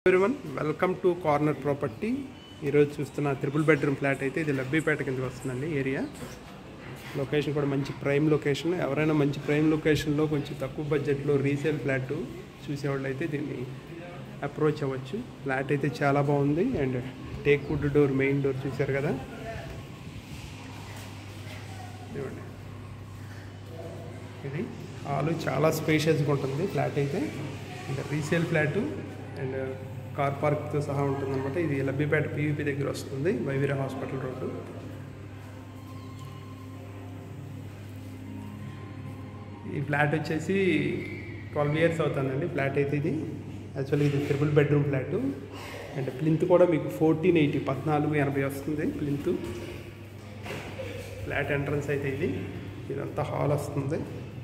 Everyone welcome to corner property ఈరోజు చూస్తున్న triple bedroom flat అయితే ఇది లబ్బీపేట కిందకి వస్తుందండి ఏరియా లొకేషన్ కూడా మంచి ప్రైమ్ లొకేషన్ ఎవరైనా మంచి ప్రైమ్ లొకేషన్లో కొంచెం తక్కువ బడ్జెట్లో రీసేల్ ఫ్లాట్ చూసేవాళ్ళు అయితే దీన్ని అప్రోచ్ అవ్వచ్చు ఫ్లాట్ అయితే చాలా బాగుంది and teak wood door main door చూశారు కదా ఇదిగోండి. ఇది హాలు చాలా స్పేషియస్గా ఉంటుంది ఫ్లాట్ అయితే ఇంకా రీసేల్ ఫ్లాట్ అండ్ కార్ పార్క్తో సహా ఉంటుంది అనమాట ఇది లబ్బిపేట పీవీపీ దగ్గర వస్తుంది వైవీర హాస్పిటల్ రోడ్డు ఈ ఫ్లాట్ వచ్చేసి ట్వెల్వ్ ఇయర్స్ అవుతుందండి ఫ్లాట్ అయితే ఇది యాక్చువల్లీ ఇది triple bedroom flat and plinth కూడా మీకు ఫోర్టీన్ ఎయిటీ పద్నాలుగు ఎనభై వస్తుంది ప్లింత్ ఫ్లాట్ ఎంట్రన్స్ అయితే ఇది ఇదంతా హాల్ వస్తుంది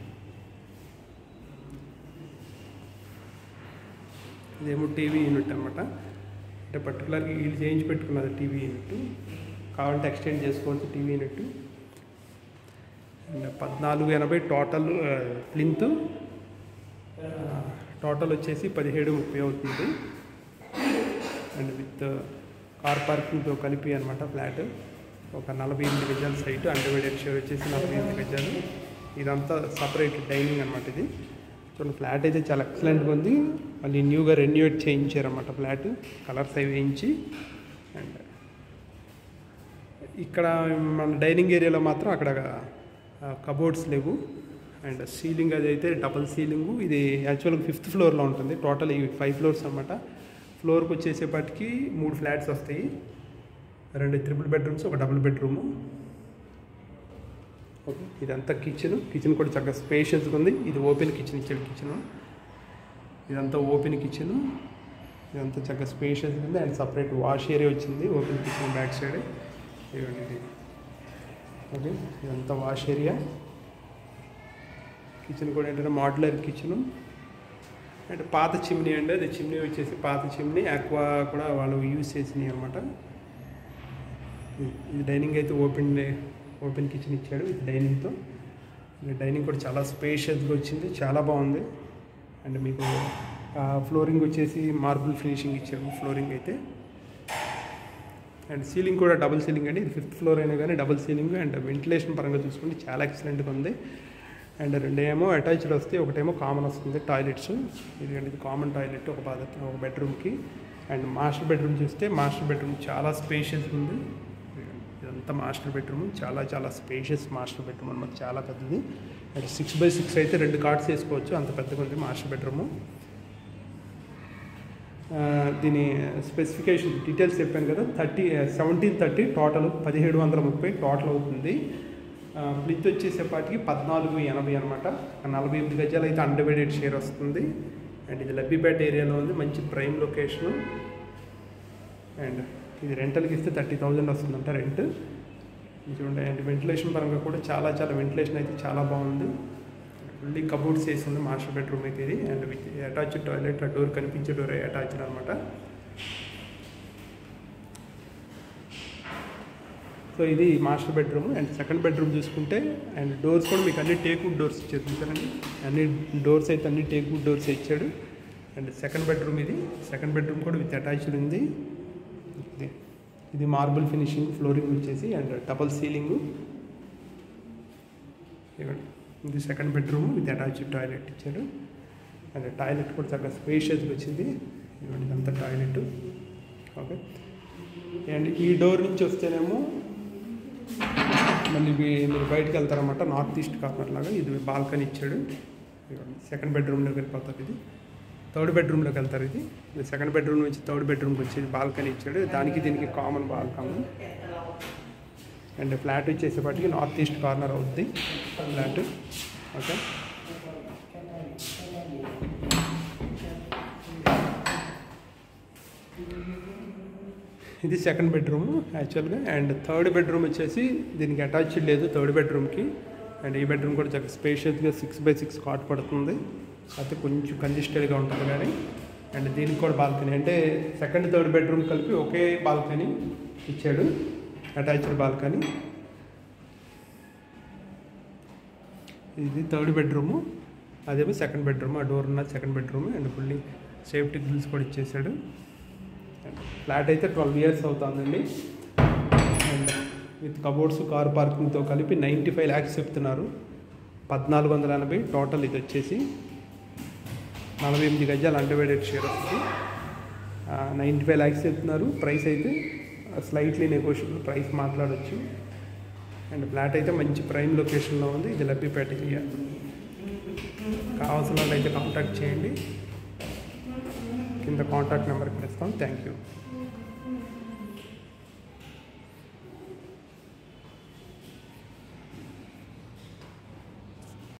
ఇదేమో టీవీ యూనిట్ అనమాట అంటే పర్టికులర్గా వీళ్ళు చేయించి పెట్టుకున్నది టీవీ యూనిట్ కావాలంటే ఎక్స్టెండ్ చేసుకోవచ్చు టీవీ యూనిట్ అండ్ పద్నాలుగు ఎనభై టోటల్ ప్లింత్ టోటల్ వచ్చేసి పదిహేడు ముప్పై అవుతుంది అండ్ విత్ కార్ పార్కింగ్తో కలిపి అనమాట ఫ్లాట్ ఒక నలభై ఎనిమిది గజాల సైట్ అండర్వేడెడ్ షేర్ వచ్చేసి నలభై ఎనిమిది గజాలు ఇదంతా సపరేట్ డైనింగ్ అనమాట ఇది చూడండి ఫ్లాట్ అయితే చాలా ఎక్సలెంట్గా ఉంది మళ్ళీ న్యూగా రెన్యూవేట్ చేయించారన్నమాట ఫ్లాట్ కలర్స్ అవి వేయించి అండ్ ఇక్కడ మన డైనింగ్ ఏరియాలో మాత్రం అక్కడ కబోర్డ్స్ లేవు అండ్ సీలింగ్ అది అయితే డబుల్ సీలింగు ఇది యాక్చువల్గా ఫిఫ్త్ ఫ్లోర్లో ఉంటుంది టోటల్ ఇవి ఫైవ్ ఫ్లోర్స్ అనమాట ఫ్లోర్కి వచ్చేసేపటికి మూడు ఫ్లాట్స్ వస్తాయి రెండు త్రిపుల్ బెడ్రూమ్స్ ఒక డబుల్ బెడ్రూము ఓకే ఇదంతా కిచెన్ కిచెన్ కూడా చక్కగా స్పేషియస్గా ఉంది ఇది ఓపెన్ కిచెన్ ఇచ్చాడు కిచెన్ ఇదంతా ఓపెన్ కిచెన్ ఇదంతా చక్కగా స్పేషియస్గా ఉంది అండ్ సపరేట్ వాష్ ఏరియా వచ్చింది ఓపెన్ కిచెన్ బ్యాక్ సైడ్ ఇవ్వండి ఇది ఓకే ఇదంతా వాష్ ఏరియా కిచెన్ కూడా ఏంటంటే మాడ్యులర్ కిచెన్ అంటే పాత చిమ్నీ అండి అది చిమ్నీ వచ్చేసి పాత చిమ్నీ ఆక్వా కూడా వాళ్ళు యూజ్ చేసినాయి అనమాట ఇది డైనింగ్ అయితే ఓపెన్ ఓపెన్ కిచెన్ ఇచ్చాడు ఇది డైనింగ్తో డైనింగ్ కూడా చాలా స్పేషియస్గా వచ్చింది చాలా బాగుంది అండ్ మీకు ఫ్లోరింగ్ వచ్చేసి మార్బుల్ ఫినిషింగ్ ఇచ్చారు ఫ్లోరింగ్ అయితే అండ్ సీలింగ్ కూడా డబుల్ సీలింగ్ అండి ఇది ఫిఫ్త్ ఫ్లోర్ అయినా కానీ డబుల్ సీలింగ్ అండ్ వెంటిలేషన్ పరంగా చూసుకుంటే చాలా ఎక్సలెంట్గా ఉంది అండ్ రెండేమో అటాచ్డ్ వస్తే ఒకటేమో కామన్ వస్తుంది టాయిలెట్స్ ఇది ఇది కామన్ టాయిలెట్ ఒక బాధ ఒక బెడ్రూమ్కి అండ్ మాస్టర్ బెడ్రూమ్ చూస్తే మాస్టర్ బెడ్రూమ్ చాలా స్పేషియస్గా ఉంది ఇదంతా మాస్టర్ బెడ్రూమ్ చాలా చాలా స్పేషియస్ మాస్టర్ బెడ్రూమ్ అనమాట చాలా పెద్దది అండ్ సిక్స్ బై సిక్స్ అయితే రెండు కార్డ్స్ వేసుకోవచ్చు అంత పెద్దగా ఉంది మాస్టర్ బెడ్రూము దీని స్పెసిఫికేషన్ డీటెయిల్స్ చెప్పాను కదా థర్టీ సెవెంటీన్ థర్టీ టోటల్ పదిహేడు వందల ముప్పై టోటల్ అవుతుంది ప్లిత్ వచ్చేసేపాటికి పద్నాలుగు ఎనభై అనమాట నలభై ఎనిమిది గజాలు అయితే అండర్వేడెడ్ షేర్ వస్తుంది అండ్ ఇది లబ్బిపేట ఏరియాలో ఉంది మంచి ప్రైమ్ లొకేషను అండ్ ఇది రెంటల్కి ఇస్తే థర్టీ థౌజండ్ వస్తుందంట రెంట్ చూడండి అండ్ వెంటిలేషన్ పరంగా కూడా చాలా చాలా వెంటిలేషన్ అయితే చాలా బాగుంది ఫుల్లీ కబోర్డ్స్ వేసి ఉంది మాస్టర్ బెడ్రూమ్ అయితే ఇది and with attached toilet door కనిపించే డోర్ అటాచ్డ్ అనమాట సో ఇది master bedroom and second bedroom చూసుకుంటే అండ్ డోర్స్ కూడా మీకు అన్ని టేక్వుడ్ డోర్స్ ఇచ్చారు చూసారండి అన్ని డోర్స్ అయితే అన్ని టేక్వుడ్ డోర్స్ ఇచ్చాడు అండ్ సెకండ్ బెడ్రూమ్ ఇది సెకండ్ బెడ్రూమ్ కూడా విత్ అటాచ్డ్ ఉంది ఇది ఇది మార్బుల్ ఫినిషింగ్ ఫ్లోరింగ్ వచ్చేసి అండ్ డబల్ సీలింగు ఇవ్వండి ఇది second bedroom with attached toilet ఇచ్చాడు అండ్ టాయిలెట్ కూడా చక్కగా స్పేషియస్గా వచ్చింది ఇవ్వండి ఇదంతా టాయిలెట్ ఓకే అండ్ ఈ డోర్ నుంచి వస్తేనేమో మళ్ళీ వీ- మీరు బయటకు వెళ్తారన్నమాట నార్త్ ఈస్ట్ కార్నర్ లాగా ఇది బాల్కనీ ఇచ్చాడు ఇవ్వండి సెకండ్ బెడ్రూమ్లోకి వెళ్ళిపోతారు ఇది థర్డ్ బెడ్రూమ్లోకి వెళ్తారు ఇది ఇది సెకండ్ బెడ్రూమ్ నుంచి థర్డ్ బెడ్రూమ్కి వచ్చేది బాల్కనీ ఇచ్చాడు దానికి దీనికి కామన్ బాల్కనీ అండ్ ఫ్లాట్ వచ్చేసేపటికి నార్త్ ఈస్ట్ కార్నర్ అవుద్ది ఫ్లాట్ ఓకే ఇది సెకండ్ బెడ్రూమ్ యాక్చువల్గా అండ్ థర్డ్ బెడ్రూమ్ వచ్చేసి దీనికి అటాచ్డ్ లేదు థర్డ్ బెడ్రూమ్కి అండ్ ఈ బెడ్రూమ్ కూడా చాలా స్పేషియస్గా సిక్స్ బై సిక్స్ కాట్ పడుతుంది అయితే కొంచెం కంజెస్టెడ్గా ఉంటుంది కానీ అండ్ దీనికి కూడా బాల్కనీ అంటే సెకండ్ థర్డ్ బెడ్రూమ్ కలిపి ఒకే బాల్కనీ ఇచ్చాడు అటాచ్డ్ బాల్కనీ ఇది థర్డ్ బెడ్రూము అదేమో సెకండ్ బెడ్రూమ్ ఆ డోర్ ఉన్న second bedroom and fully safety grills కూడా ఇచ్చేసాడు ఫ్లాట్ అయితే ట్వెల్వ్ ఇయర్స్ అవుతుందండి అండ్ విత్ కబోర్డ్స్ కార్ పార్కింగ్తో కలిపి నైంటీ ఫైవ్ ల్యాక్స్ చెప్తున్నారు పద్నాలుగు వందల ఎనభై టోటల్ ఇది వచ్చేసి నలభై ఎనిమిది గజాలు అండర్వేడెడ్ షేర్ వస్తుంది నైంటీ ఫైవ్ ల్యాక్స్ చెప్తున్నారు ప్రైస్ అయితే స్లైట్లీ నెగోషియబుల్ ప్రైస్ మాట్లాడొచ్చు అండ్ ఫ్లాట్ అయితే మంచి ప్రైమ్ లొకేషన్లో ఉంది ఇది లబ్బిపేట ఏరియా కావాల్సిన వాళ్ళు అయితే కాంటాక్ట్ చేయండి కింద కాంటాక్ట్ నెంబర్కి ఇస్తాం థ్యాంక్ యూ